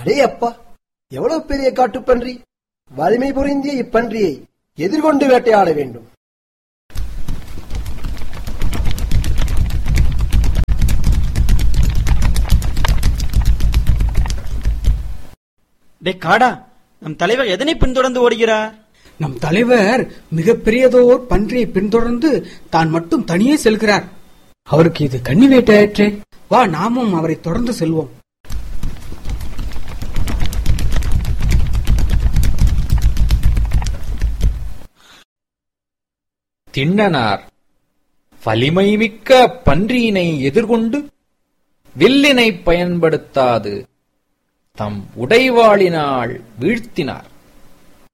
அடே அப்பா எவ்வளவு பெரிய காட்டுப்பன்றி வலிமை பொருந்திய இப்பன்றியை எதிர்கொண்டு வேட்டையாட வேண்டும் டே காடா நம் தலைவர் எதனை பின்தொடர்ந்து ஓடுகிறார் நம் தலைவர் மிகப்பெரியதோர் பன்றியை பின்தொடர்ந்து தான் மட்டும் தனியே செல்கிறார் அவருக்கு இது கண்ணி வேட்டையாயிற்றே வா நாமும் அவரை தொடர்ந்து செல்வோம் திண்ணனார் வலிமைமிக்க பன்றியினை எதிர்கொண்டு வில்லினை பயன்படுத்தாது தம் உடைவாளினால் வீழ்த்தினார்